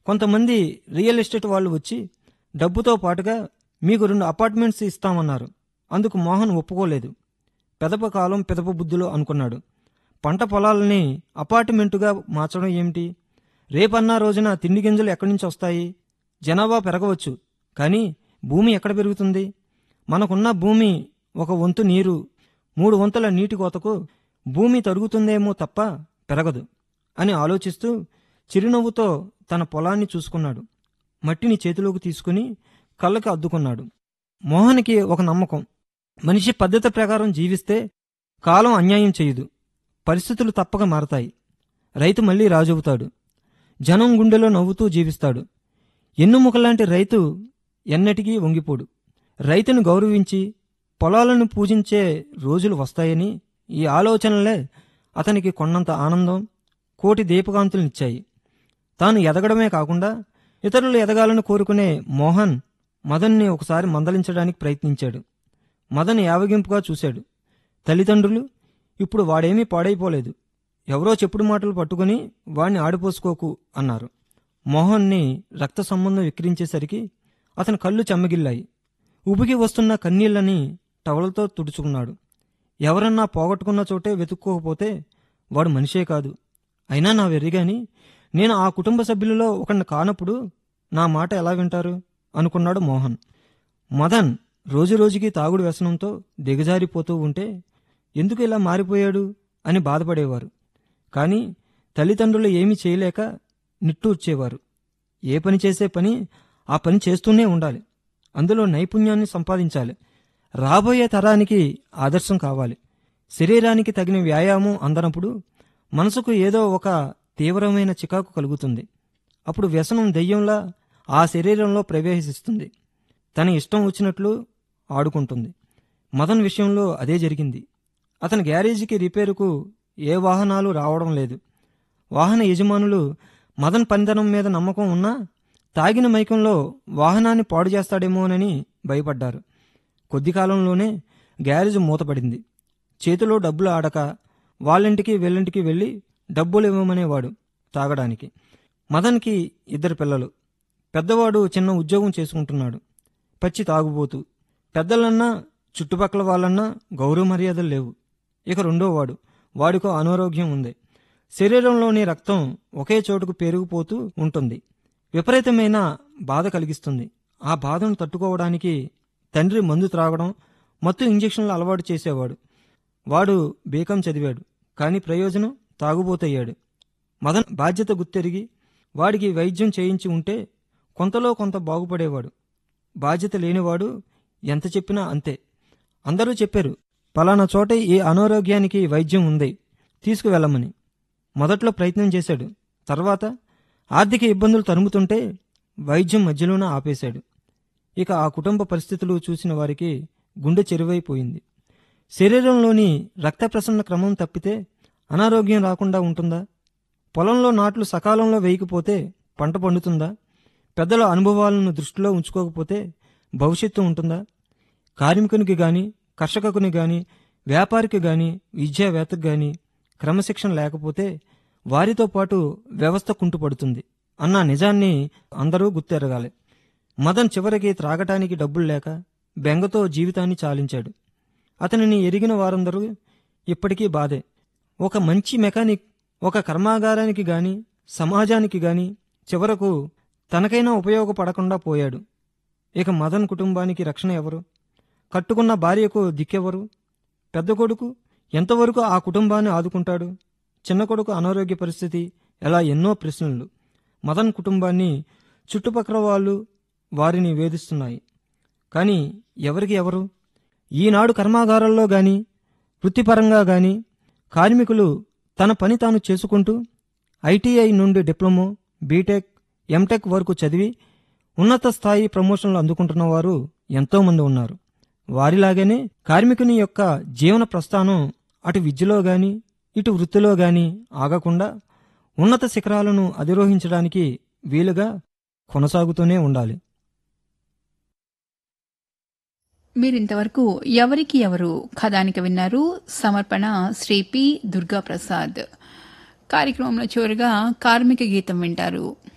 కొంతమంది real estate వాళ్ళు వచ్చి డబ్బుతో పాటుగా మీకు రెండు అపార్ట్మెంట్స్ ఇస్తామన్నారు అందుకు మోహన్ ఒప్పుకోలేదు పెదప కాలం పెదప బుద్ధులు అనుకున్నాడు పంట పొలాలని అపార్ట్మెంటుగా మార్చడం ఏమిటి రేపన్నా రోజున తిండి గింజలు ఎక్కడి నుంచి వస్తాయి జనాభా పెరగవచ్చు కానీ భూమి ఎక్కడ పెరుగుతుంది మనకున్న భూమి ఒక వంతు నీరు మూడు వంతుల నీటి కోతకు భూమి తరుగుతుందేమో తప్ప పెరగదు అని ఆలోచిస్తూ చిరునవ్వుతో తన పొలాన్ని చూసుకున్నాడు మట్టిని చేతిలోకి తీసుకుని కళ్ళకి అద్దుకున్నాడు మోహన్కి ఒక నమ్మకం మనిషి పద్ధతి ప్రకారం జీవిస్తే కాలం అన్యాయం చేయదు పరిస్థితులు తప్పక మారతాయి రైతు మళ్ళీ రాజవుతాడు జనం గుండెలో నవ్వుతూ జీవిస్తాడు ఎన్నుముకలాంటి రైతు ఎన్నటికీ వంగిపోడు రైతును గౌరవించి పొలాలను పూజించే రోజులు వస్తాయని ఈ ఆలోచనలే అతనికి కొన్నంత ఆనందం కోటి దీపకాంతులనిచ్చాయి తాను ఎదగడమే కాకుండా ఇతరులు ఎదగాలని కోరుకునే మోహన్ మదన్ని ఒకసారి మందలించడానికి ప్రయత్నించాడు మదన్ యావగింపుగా చూశాడు తల్లిదండ్రులు ఇప్పుడు వాడేమీ పాడైపోలేదు ఎవరో చెప్పుడు మాటలు పట్టుకుని వాణ్ణి ఆడిపోసుకోకు అన్నారు మోహన్ని రక్త సంబంధం విక్రించేసరికి అతని కళ్ళు చెమ్మగిల్లాయి ఉబికి వస్తున్న కన్నీళ్లని టవలతో తుడుచుకున్నాడు ఎవరన్నా పోగొట్టుకున్న చోటే వెతుక్కోకపోతే వాడు మనిషే కాదు అయినా నా వెర్రిగాని నేను ఆ కుటుంబ సభ్యులలో ఒకరిని కానప్పుడు నా మాట ఎలా వింటారు అనుకున్నాడు మోహన్ మదన్ రోజురోజుకి తాగుడు వ్యసనంతో దిగజారిపోతూ ఉంటే ఎందుకు ఇలా మారిపోయాడు అని బాధపడేవారు కానీ తల్లిదండ్రులు ఏమీ చేయలేక నిట్టూర్చేవారు ఏ పని చేసే పని ఆ పని చేస్తూనే ఉండాలి అందులో నైపుణ్యాన్ని సంపాదించాలి రాబోయే తరానికి ఆదర్శం కావాలి శరీరానికి తగిన వ్యాయామం అందనప్పుడు మనసుకు ఏదో ఒక తీవ్రమైన చికాకు కలుగుతుంది అప్పుడు వ్యసనం దెయ్యంలా ఆ శరీరంలో ప్రవేశిస్తుంది తన ఇష్టం వచ్చినట్లు ఆడుకుంటుంది మదన్ విషయంలో అదే జరిగింది అతని గ్యారేజీకి రిపేరుకు ఏ వాహనాలు రావడం లేదు వాహన యజమానులు మదన్ పనితనం మీద నమ్మకం ఉన్నా తాగిన మైకంలో వాహనాన్ని పాడు చేస్తాడేమోనని భయపడ్డారు కొద్ది కాలంలోనే గ్యారేజ్ మూతపడింది చేతిలో డబ్బులు ఆడక వాళ్ళింటికి వీళ్ళింటికి వెళ్ళి డబ్బులు ఇవ్వమనేవాడు తాగడానికి మదన్కి ఇద్దరు పిల్లలు పెద్దవాడు చిన్న ఉద్యోగం చేసుకుంటున్నాడు పచ్చి తాగుబోతూ పెద్దలన్నా చుట్టుపక్కల వాళ్ళన్నా గౌరవ మర్యాదలు లేవు ఇక రెండోవాడు వాడికో అనారోగ్యం ఉంది శరీరంలోని రక్తం ఒకే చోటుకు పెరిగిపోతూ ఉంటుంది విపరీతమైన బాధ కలిగిస్తుంది ఆ బాధను తట్టుకోవడానికి తండ్రి మందు త్రాగడం మత్తు ఇంజెక్షన్లు అలవాటు చేసేవాడు వాడు బీకం చదివాడు కానీ ప్రయోజనం తాగుబోతయ్యాడు మదన్ బాధ్యత గుర్తెరిగి వాడికి వైద్యం చేయించి ఉంటే కొంతలో కొంత బాగుపడేవాడు బాధ్యత లేనివాడు ఎంత చెప్పినా అంతే అందరూ చెప్పారు పలానా చోట ఈ అనారోగ్యానికి వైద్యం ఉంది తీసుకువెళ్ళమని మొదట్లో ప్రయత్నం చేశాడు తర్వాత ఆర్థిక ఇబ్బందులు తరుముతుంటే వైద్యం మధ్యలోనే ఆపేశాడు ఇక ఆ కుటుంబ పరిస్థితులు చూసిన వారికి గుండె చెరువైపోయింది శరీరంలోని రక్త ప్రసరణ క్రమం తప్పితే అనారోగ్యం రాకుండా ఉంటుందా పొలంలో నాట్లు సకాలంలో వేయకపోతే పంట పండుతుందా పెద్దల అనుభవాలను దృష్టిలో ఉంచుకోకపోతే భవిష్యత్తు ఉంటుందా కార్మికునికి గాని కర్షకుని గాని వ్యాపారికి గాని విద్యావేత్తకు గాని క్రమశిక్షణ లేకపోతే వారితో పాటు వ్యవస్థ కుంటుపడుతుంది అన్న నిజాన్ని అందరూ గుర్తెరగాలి మదన్ చివరికి త్రాగటానికి డబ్బులు లేక బెంగతో జీవితాన్ని చాలించాడు అతనిని ఎరిగిన వారందరూ ఇప్పటికీ బాధే ఒక మంచి మెకానిక్ ఒక కర్మాగారానికి గాని సమాజానికి గాని చివరకు తనకైనా ఉపయోగపడకుండా పోయాడు ఇక మదన్ కుటుంబానికి రక్షణ ఎవరు కట్టుకున్న భార్యకు దిక్కెవరు పెద్ద కొడుకు ఎంతవరకు ఆ కుటుంబాన్ని ఆదుకుంటాడు చిన్న కొడుకు అనారోగ్య పరిస్థితి ఎలా ఎన్నో ప్రశ్నలు మదన్ కుటుంబాన్ని చుట్టుపక్కల వాళ్ళు వారిని వేధిస్తున్నాయి కానీ ఎవరికి ఎవరు ఈనాడు కర్మాగారాల్లో గాని వృత్తిపరంగా గాని కార్మికులు తన పని తాను చేసుకుంటూ ఐటీఐ నుండి డిప్లొమో బీటెక్ ఎంటెక్ వరకు చదివి ఉన్నత స్థాయి ప్రమోషన్లు అందుకుంటున్న వారు ఎంతోమంది ఉన్నారు వారిలాగానే కార్మికుని యొక్క జీవన ప్రస్థానం అటు విద్యలో గాని ఇటు వృత్తిలో గాని ఆగకుండా ఉన్నత శిఖరాలను అధిరోహించడానికి వీలుగా కొనసాగుతూనే ఉండాలి మీరింతవరకు ఎవరికి ఎవరు కథానిక విన్నారు సమర్పణ శ్రీ పి దుర్గాప్రసాద్ కార్యక్రమంలో చివరిగా కార్మిక గీతం వింటారు